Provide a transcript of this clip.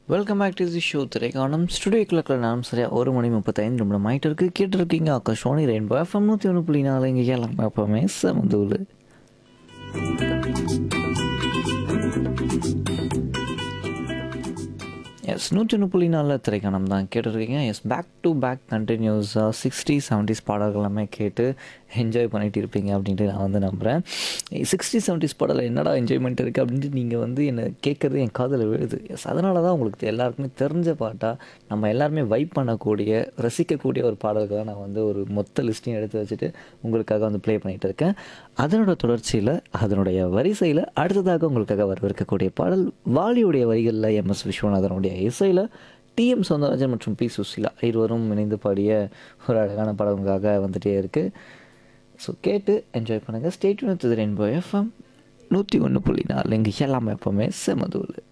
welcome back to the show Thiraigaanam studio கிளக்கில் நான் சரியாக ஒரு மணி முப்பத்தைந்து நிமிடம் ஆகிட்டு இருக்கு கேட்டிருக்கீங்க ஆகாஷோனி ரெயின்போ எஃப்எம் நூற்றி ஒன்று புள்ளி நாலு இங்கே எல்லாமே எப்போவுமே சமதூள் எஸ் நூற்றி ஒன்று புள்ளி நாலில் திரைக்கானம் தான் கேட்டிருக்கீங்க எஸ் பேக் டு பேக் கண்டினியூஸாக சிக்ஸ்டி செவன்டிஸ் பாடல்கள் எல்லாமே கேட்டு என்ஜாய் பண்ணிட்டு இருப்பீங்க அப்படின்ட்டு நான் வந்து நம்புகிறேன் சிக்ஸ்டி செவன்டிஸ் பாடலில் என்னடா என்ஜாய்மெண்ட் இருக்குது அப்படின்ட்டு நீங்கள் வந்து என்னை கேட்குறது என் காதில் விழுது எஸ் அதனால தான் உங்களுக்கு எல்லாருக்குமே தெரிஞ்ச பாட்டாக நம்ம எல்லாருமே வைப் பண்ணக்கூடிய ரசிக்கக்கூடிய ஒரு பாடல்கள் தான் நான் வந்து ஒரு மொத்த லிஸ்ட்டையும் எடுத்து வச்சுட்டு உங்களுக்காக வந்து ப்ளே பண்ணிகிட்டு இருக்கேன் அதனோட தொடர்ச்சியில் அதனுடைய வரிசையில் அடுத்ததாக உங்களுக்காக வரவிருக்கக்கூடிய பாடல் வாலியுடைய வரிகளில் எம் எஸ் விஸ்வநாதனுடைய இசையில் டிஎம் சௌந்தரராஜன் மற்றும் பி சுசிலா இருவரும் இணைந்து பாடிய ஒரு அழகான பாடல் உங்களுக்காக வந்துட்டே இருக்குது ஸோ கேட்டு என்ஜாய் பண்ணுங்கள் ஸ்டேட் ரெயின்போ எஃப்எம் நூற்றி ஒன்று புள்ளி நாலு இங்கே எல்லாமே எப்போவுமே செமதூள்